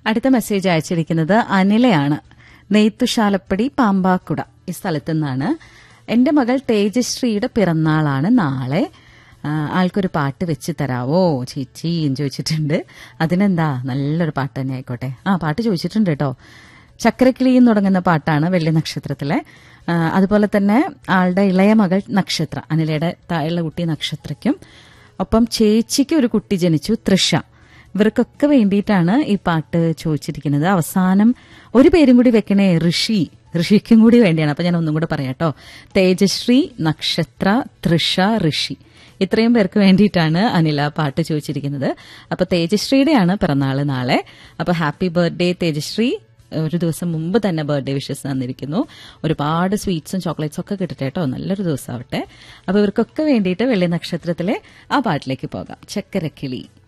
അടുത്ത മെസ്സേജ് അയച്ചിരിക്കുന്നത് അനിലയാണ് നെയ്ത്തുശാലപ്പടി പാമ്പാക്കുട ഈ സ്ഥലത്തു നിന്നാണ് എന്റെ മകൾ തേജശ്രീയുടെ പിറന്നാളാണ് നാളെ ആ, ആൾക്കൊരു പാട്ട് വെച്ച് തരാവോ ചേച്ചി എന്ന് ചോദിച്ചിട്ടുണ്ട് അതിനെന്താ നല്ലൊരു പാട്ട് തന്നെ ആയിക്കോട്ടെ ആ പാട്ട് ചോദിച്ചിട്ടുണ്ട് കേട്ടോ ചക്രക്കിളി എന്ന് തുടങ്ങുന്ന പാട്ടാണ് വെള്ളി നക്ഷത്രത്തിലെ ആ, അതുപോലെ തന്നെ ആളുടെ ഇളയ മകൾ നക്ഷത്ര അനിലയുടെ താഴെയുള്ള കുട്ടി നക്ഷത്രയ്ക്കും ഒപ്പം ചേച്ചിക്ക് ഒരു കുട്ടി ജനിച്ചു തൃഷ ഇവർക്കൊക്കെ വേണ്ടിയിട്ടാണ് ഈ പാട്ട് ചോദിച്ചിരിക്കുന്നത് അവസാനം ഒരു പേരും കൂടി വെക്കണേ ഋഷി ഋഷിക്കും കൂടി വേണ്ടിയാണ് അപ്പൊ ഞാൻ ഒന്നും കൂടെ പറയാം കേട്ടോ തേജശ്രീ നക്ഷത്ര തൃഷ ഋഷി ഇത്രയും പേർക്ക് വേണ്ടിയിട്ടാണ് അനില പാട്ട് ചോദിച്ചിരിക്കുന്നത് അപ്പൊ തേജശ്രീയുടെയാണ് പിറന്നാള് നാളെ അപ്പൊ ഹാപ്പി ബർത്ത്ഡേ തേജശ്രീ ഒരു ദിവസം മുമ്പ് തന്നെ ബർത്ത്ഡേ വിഷസ് തന്നിരിക്കുന്നു ഒരുപാട് സ്വീറ്റ്സും ചോക്ലേറ്റ്സും ഒക്കെ കിട്ടട്ടെ കേട്ടോ നല്ലൊരു ദിവസം ആവട്ടെ അപ്പൊ ഇവർക്കൊക്കെ വേണ്ടിയിട്ട് വെള്ളി നക്ഷത്രത്തിലെ ആ പാട്ടിലേക്ക് പോകാം ചക്കരക്കിളി